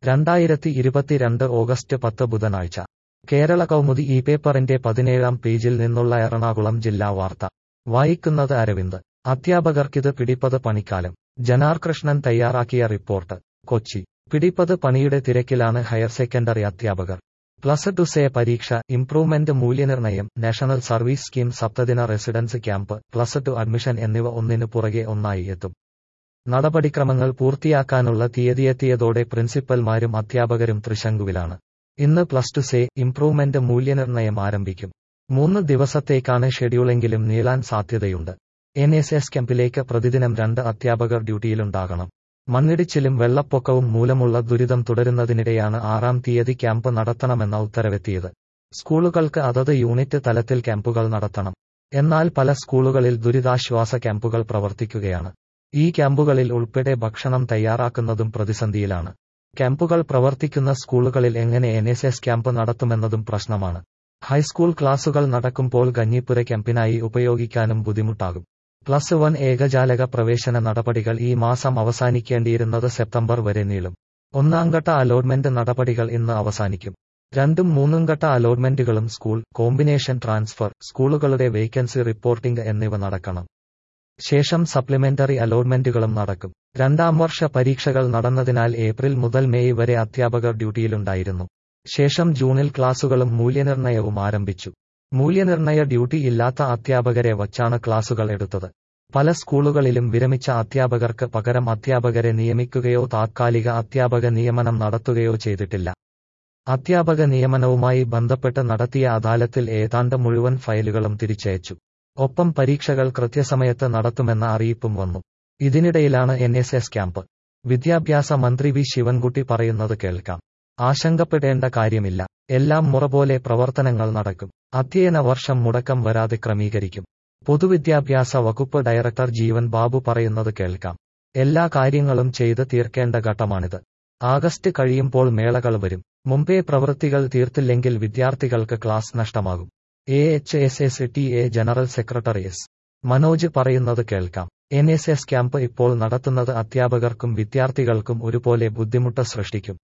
രണ്ടായിരത്തി ഇരുപത്തിരണ്ട് ഓഗസ്റ്റ് പത്ത് ബുധനാഴ്ച കേരള കൗമുദി ഈ പേപ്പറിന്റെ പതിനേഴാം പേജിൽ നിന്നുള്ള എറണാകുളം ജില്ലാ വാർത്ത വായിക്കുന്നത് അരവിന്ദ് അധ്യാപകർക്കിത് പിടിപ്പത് പണിക്കാലം ജനാർ കൃഷ്ണൻ തയ്യാറാക്കിയ റിപ്പോർട്ട് കൊച്ചി പിടിപ്പത് പണിയുടെ തിരക്കിലാണ് ഹയർ സെക്കൻഡറി അധ്യാപകർ പ്ലസ് ടു സേ പരീക്ഷ ഇംപ്രൂവ്മെന്റ് മൂല്യനിർണ്ണയം നാഷണൽ സർവീസ് സ്കീം സപ്തദിന residence camp plus two admission എന്നിവ ഒന്നിനു പുറകെ ഒന്നായി എത്തും നടപടിക്രമങ്ങൾ പൂർത്തിയാക്കാനുള്ള തീയതിയെത്തിയതോടെ പ്രിൻസിപ്പൽമാരും അധ്യാപകരും തൃശങ്കുവിലാണ് ഇന്ന് പ്ലസ് ടു സേ ഇംപ്രൂവ്മെന്റ് മൂല്യനിർണ്ണയം ആരംഭിക്കും മൂന്ന് ദിവസത്തേക്കാണ് ഷെഡ്യൂളെങ്കിലും നീളാൻ സാധ്യതയുണ്ട് എൻ എസ് എസ് ക്യാമ്പിലേക്ക് പ്രതിദിനം രണ്ട് അധ്യാപകർ ഡ്യൂട്ടിയിലുണ്ടാകണം മണ്ണിടിച്ചിലും വെള്ളപ്പൊക്കവും മൂലമുള്ള ദുരിതം തുടരുന്നതിനിടെയാണ് ആറാം തീയതി ക്യാമ്പ് നടത്തണമെന്ന ഉത്തരവെത്തിയത് സ്കൂളുകൾക്ക് അതത് യൂണിറ്റ് തലത്തിൽ ക്യാമ്പുകൾ നടത്തണം എന്നാൽ പല സ്കൂളുകളിൽ ദുരിതാശ്വാസ ക്യാമ്പുകൾ പ്രവർത്തിക്കുകയാണ് ഈ ക്യാമ്പുകളിൽ ഉൾപ്പെടെ ഭക്ഷണം തയ്യാറാക്കുന്നതും പ്രതിസന്ധിയിലാണ് ക്യാമ്പുകൾ പ്രവർത്തിക്കുന്ന സ്കൂളുകളിൽ എങ്ങനെ എൻ എസ് എസ് ക്യാമ്പ് നടത്തുമെന്നതും പ്രശ്നമാണ് ഹൈസ്കൂൾ ക്ലാസുകൾ നടക്കുമ്പോൾ കഞ്ഞിപ്പുര ക്യാമ്പിനായി ഉപയോഗിക്കാനും ബുദ്ധിമുട്ടാകും പ്ലസ് വൺ ഏകജാലക പ്രവേശന നടപടികൾ ഈ മാസം അവസാനിക്കേണ്ടിയിരുന്നത് സെപ്റ്റംബർ വരെ നീളും ഒന്നാംഘട്ട അലോട്ട്മെന്റ് നടപടികൾ ഇന്ന് അവസാനിക്കും രണ്ടും മൂന്നും ഘട്ട അലോട്ട്മെന്റുകളും സ്കൂൾ കോമ്പിനേഷൻ ട്രാൻസ്ഫർ സ്കൂളുകളുടെ വേക്കൻസി റിപ്പോർട്ടിംഗ് എന്നിവ നടക്കണം ശേഷം സപ്ലിമെന്ററി അലോട്ട്മെന്റുകളും നടക്കും രണ്ടാം വർഷ പരീക്ഷകൾ നടന്നതിനാൽ ഏപ്രിൽ മുതൽ മെയ് വരെ അധ്യാപകർ ഡ്യൂട്ടിയിലുണ്ടായിരുന്നു ശേഷം ജൂണിൽ ക്ലാസുകളും മൂല്യനിർണ്ണയവും ആരംഭിച്ചു മൂല്യനിർണ്ണയ ഡ്യൂട്ടി ഇല്ലാത്ത അധ്യാപകരെ വച്ചാണ് ക്ലാസുകൾ എടുത്തത് പല സ്കൂളുകളിലും വിരമിച്ച അധ്യാപകർക്ക് പകരം അധ്യാപകരെ നിയമിക്കുകയോ താത്കാലിക അധ്യാപക നിയമനം നടത്തുകയോ ചെയ്തിട്ടില്ല അധ്യാപക നിയമനവുമായി ബന്ധപ്പെട്ട് നടത്തിയ അദാലത്തിൽ ഏതാണ്ട് മുഴുവൻ ഫയലുകളും തിരിച്ചയച്ചു ഒപ്പം പരീക്ഷകൾ കൃത്യസമയത്ത് നടത്തുമെന്ന അറിയിപ്പും വന്നു ഇതിനിടയിലാണ് എൻ എസ് എസ് ക്യാമ്പ് വിദ്യാഭ്യാസ മന്ത്രി വി ശിവൻകുട്ടി പറയുന്നത് കേൾക്കാം ആശങ്കപ്പെടേണ്ട കാര്യമില്ല എല്ലാം മുറപോലെ പ്രവർത്തനങ്ങൾ നടക്കും അധ്യയന വർഷം മുടക്കം വരാതെ ക്രമീകരിക്കും പൊതുവിദ്യാഭ്യാസ വകുപ്പ് ഡയറക്ടർ ജീവൻ ബാബു പറയുന്നത് കേൾക്കാം എല്ലാ കാര്യങ്ങളും ചെയ്ത് തീർക്കേണ്ട ഘട്ടമാണിത് ആഗസ്റ്റ് കഴിയുമ്പോൾ മേളകൾ വരും മുമ്പേ പ്രവൃത്തികൾ തീർത്തില്ലെങ്കിൽ വിദ്യാർത്ഥികൾക്ക് ക്ലാസ് നഷ്ടമാകും A H S S T A general secretary S Manoj പറയുന്നത് കേൾക്കാം എൻ എസ് എസ് ക്യാമ്പ് ഇപ്പോൾ നടത്തുന്നത് അധ്യാപകർക്കും വിദ്യാർത്ഥികൾക്കും ഒരുപോലെ ബുദ്ധിമുട്ട് സൃഷ്ടിക്കും